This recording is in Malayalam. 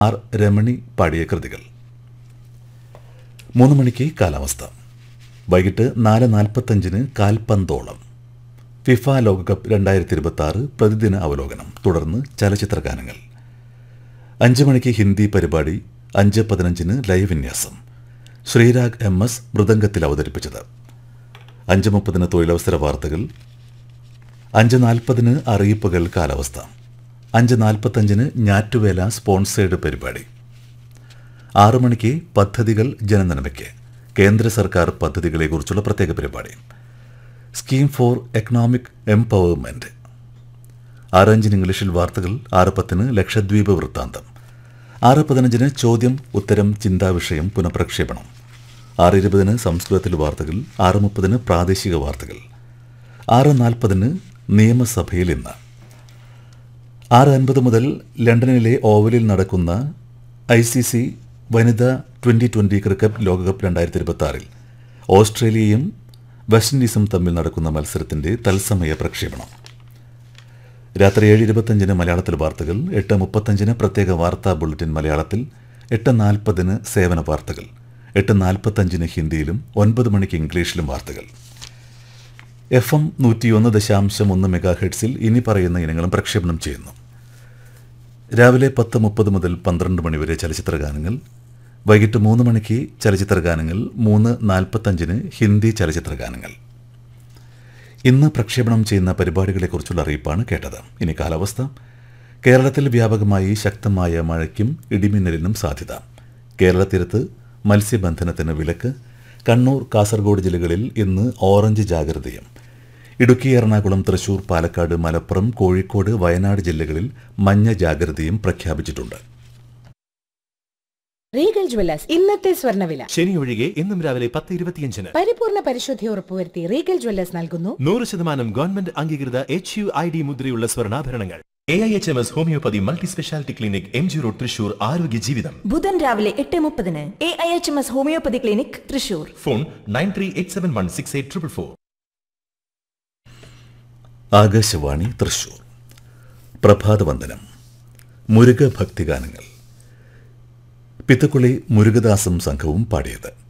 ആർ രമണി പാടിയ കൃതികൾ മൂന്ന് മണിക്ക് കാലാവസ്ഥ വൈകിട്ട് നാല് നാൽപ്പത്തഞ്ചിന് കാൽപന്തോളം ഫിഫ ലോകകപ്പ് രണ്ടായിരത്തി ഇരുപത്തി ആറ് പ്രതിദിന അവലോകനം തുടർന്ന് ചലച്ചിത്ര ഗാനങ്ങൾ അഞ്ച് മണിക്ക് ഹിന്ദി പരിപാടി അഞ്ച് പതിനഞ്ചിന് ലൈവ് വിന്യാസം ശ്രീരാഗ് എം എസ് മൃദംഗത്തിൽ അവതരിപ്പിച്ചത് അഞ്ച് മുപ്പതിന് തൊഴിലവസര വാർത്തകൾ അഞ്ച് നാൽപ്പതിന് അറിയിപ്പുകൾ കാലാവസ്ഥ അഞ്ച് നാൽപ്പത്തഞ്ചിന് ഞാറ്റുവേല സ്പോൺസേഡ് പരിപാടി ആറു മണിക്ക് പദ്ധതികൾ ജനനന്മയ്ക്ക് കേന്ദ്ര സർക്കാർ പദ്ധതികളെക്കുറിച്ചുള്ള പ്രത്യേക പരിപാടി സ്കീം ഫോർ എക്കണോമിക് എംപവർമെന്റ് ആറഞ്ചിന് ഇംഗ്ലീഷിൽ വാർത്തകൾ ആറ് പത്തിന് ലക്ഷദ്വീപ് വൃത്താന്തം ആറ് പതിനഞ്ചിന് ചോദ്യം ഉത്തരം ചിന്താവിഷയം പുനഃപ്രക്ഷേപണം ആറ് ഇരുപതിന് സംസ്കൃതത്തിൽ വാർത്തകൾ ആറ് മുപ്പതിന് പ്രാദേശിക വാർത്തകൾ ആറ് നാൽപ്പതിന് നിയമസഭയിൽ ഇന്ന് ആറ് അൻപത് മുതൽ ലണ്ടനിലെ ഓവലിൽ നടക്കുന്ന ഐ സി സി വനിതാ ട്വൻ്റി ട്വൻ്റി ക്രിക്കറ്റ് ലോകകപ്പ് രണ്ടായിരത്തി ഇരുപത്തി ആറിൽ ഓസ്ട്രേലിയയും വെസ്റ്റ് ഇൻഡീസും തമ്മിൽ നടക്കുന്ന മത്സരത്തിന്റെ തത്സമയ പ്രക്ഷേപണം രാത്രി ഏഴ് ഇരുപത്തഞ്ചിന് മലയാളത്തിൽ വാർത്തകൾ എട്ട് മുപ്പത്തഞ്ചിന് പ്രത്യേക വാർത്താ ബുള്ളറ്റിൻ മലയാളത്തിൽ എട്ട് നാൽപ്പതിന് സേവന വാർത്തകൾ എട്ട് നാൽപ്പത്തഞ്ചിന് ഹിന്ദിയിലും ഒൻപത് മണിക്ക് ഇംഗ്ലീഷിലും വാർത്തകൾ എഫ് എം നൂറ്റിയൊന്ന് ദശാംശം ഒന്ന് മെഗാ ഹെഡ്സിൽ ഇനി പറയുന്ന ഇനങ്ങളും പ്രക്ഷേപണം ചെയ്യുന്നു രാവിലെ പത്ത് മുപ്പത് മുതൽ പന്ത്രണ്ട് മണിവരെ ചലച്ചിത്ര ഗാനങ്ങൾ വൈകിട്ട് മൂന്ന് മണിക്ക് ചലച്ചിത്ര ഗാനങ്ങൾ മൂന്ന് നാൽപ്പത്തഞ്ചിന് ഹിന്ദി ചലച്ചിത്ര ഗാനങ്ങൾ ഇന്ന് പ്രക്ഷേപണം ചെയ്യുന്ന പരിപാടികളെക്കുറിച്ചുള്ള അറിയിപ്പാണ് കേട്ടത് ഇനി കാലാവസ്ഥ കേരളത്തിൽ വ്യാപകമായി ശക്തമായ മഴയ്ക്കും ഇടിമിന്നലിനും സാധ്യത കേരള തീരത്ത് മത്സ്യബന്ധനത്തിന് വിലക്ക് കണ്ണൂർ കാസർഗോഡ് ജില്ലകളിൽ ഇന്ന് ഓറഞ്ച് ജാഗ്രതയും ഇടുക്കി എറണാകുളം തൃശൂർ പാലക്കാട് മലപ്പുറം കോഴിക്കോട് വയനാട് ജില്ലകളിൽ മഞ്ഞ ജാഗ്രതയും പ്രഖ്യാപിച്ചിട്ടുണ്ട് റീഗൽ ജ്വല്ലേഴ്സ് ഇന്നത്തെ സ്വർണ്ണവില ശനി ഒഴികെ ഇന്നും രാവിലെ പത്ത് ഇരുപത്തിയഞ്ചിന് പരിപൂർണ പരിശുദ്ധി ഉറപ്പുവരുത്തി റീഗൽ ജ്വല്ലേഴ്സ് നൽകുന്നു നൂറ് ശതമാനം ഗവൺമെന്റ് അംഗീകൃത എച്ച് യു ഐ ഡി മുദ്രയുള്ള സ്വർണ്ണാഭരണങ്ങൾ A I H M S homoeopathy multi speciality clinic M G road Thrissur ആരോഗ്യ ജീവിതം ബുധൻ രാവിലെ എട്ട് മുപ്പതിന് A I H M S homoeopathy clinic Thrissur phone nine three eight seven one six eight triple four Akashvani Thrissur പ്രഭാതവന്ദനം മുരുക ഭക്തിഗാനങ്ങൾ പിത്തക്കുളി മുരുകദാസും സംഘവും പാടിയത്